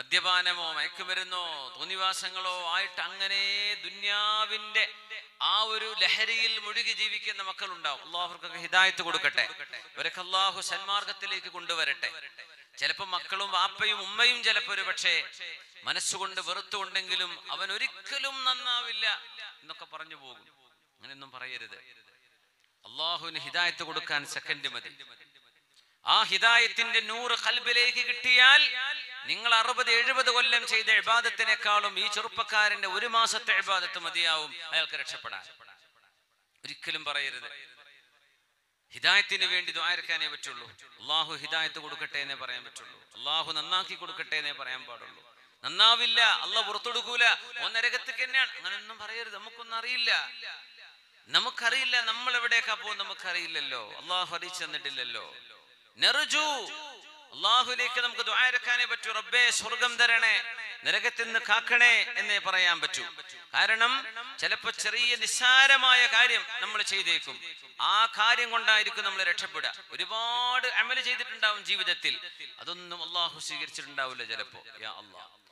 മദ്യപാനമോ മയക്കുമരുന്നോ തോന്നിവാസങ്ങളോ ആയിട്ട് അങ്ങനെ ദുന്യാവിന്റെ ആ ഒരു ലഹരിയിൽ മുഴുകി ജീവിക്കുന്ന മക്കളുണ്ടാവും അള്ളാഹുർക്കൊക്കെ ഹിദായത്ത് കൊടുക്കട്ടെ ഇവരൊക്കെ അള്ളാഹു സന്മാർഗത്തിലേക്ക് കൊണ്ടുവരട്ടെ ചിലപ്പോ മക്കളും വാപ്പയും ഉമ്മയും ചിലപ്പോ ഒരു പക്ഷേ മനസ്സുകൊണ്ട് വെറുത്തുകൊണ്ടെങ്കിലും അവൻ ഒരിക്കലും നന്നാവില്ല എന്നൊക്കെ പറഞ്ഞു പോകും അങ്ങനെയൊന്നും പറയരുത് അള്ളാഹുവിന് ഹിദായത്ത് കൊടുക്കാൻ സെക്കൻഡ് മതി ആ ഹിദായത്തിന്റെ നൂറ് കൽബിലേക്ക് കിട്ടിയാൽ നിങ്ങൾ അറുപത് എഴുപത് കൊല്ലം ചെയ്ത ഇബാദത്തിനേക്കാളും ഈ ചെറുപ്പക്കാരന്റെ ഒരു മാസത്തെ ഇബാദത്ത് മതിയാവും അയാൾക്ക് രക്ഷപ്പെടാൻ ഒരിക്കലും പറയരുത് ഹിദായത്തിന് വേണ്ടി ദ്വാരക്കാനേ പറ്റുള്ളൂ അള്ളാഹു ഹിദായത്ത് കൊടുക്കട്ടെ എന്നേ പറയാൻ പറ്റുള്ളൂ അള്ളാഹു നന്നാക്കി കൊടുക്കട്ടെ എന്നേ പറയാൻ പാടുള്ളൂ നന്നാവില്ല അള്ളാഹ് പുറത്തെടുക്കൂല ഒന്നരകത്തേക്ക് തന്നെയാണ് അങ്ങനെയൊന്നും പറയരുത് നമുക്കൊന്നും അറിയില്ല നമുക്കറിയില്ല നമ്മൾ എവിടേക്കാ പോകും നമുക്കറിയില്ലല്ലോ അള്ളാഹു അറിയിച്ചു തന്നിട്ടില്ലല്ലോ നെറുജു അള്ളാഹുലേക്ക് നമുക്ക് ദ്വാരക്കാനേ പറ്റൂ റബ്ബേ സ്വർഗം തരണേ നരകത്തിൽ നിന്ന് കാക്കണേ എന്നേ പറയാൻ പറ്റൂ കാരണം ചിലപ്പോ ചെറിയ നിസ്സാരമായ കാര്യം നമ്മൾ ചെയ്തേക്കും ആ കാര്യം കൊണ്ടായിരിക്കും നമ്മൾ രക്ഷപ്പെടുക ഒരുപാട് അമല് ചെയ്തിട്ടുണ്ടാവും ജീവിതത്തിൽ അതൊന്നും അള്ളാഹു സ്വീകരിച്ചിട്ടുണ്ടാവില്ല ചിലപ്പോ യാ അള്ളാഹ്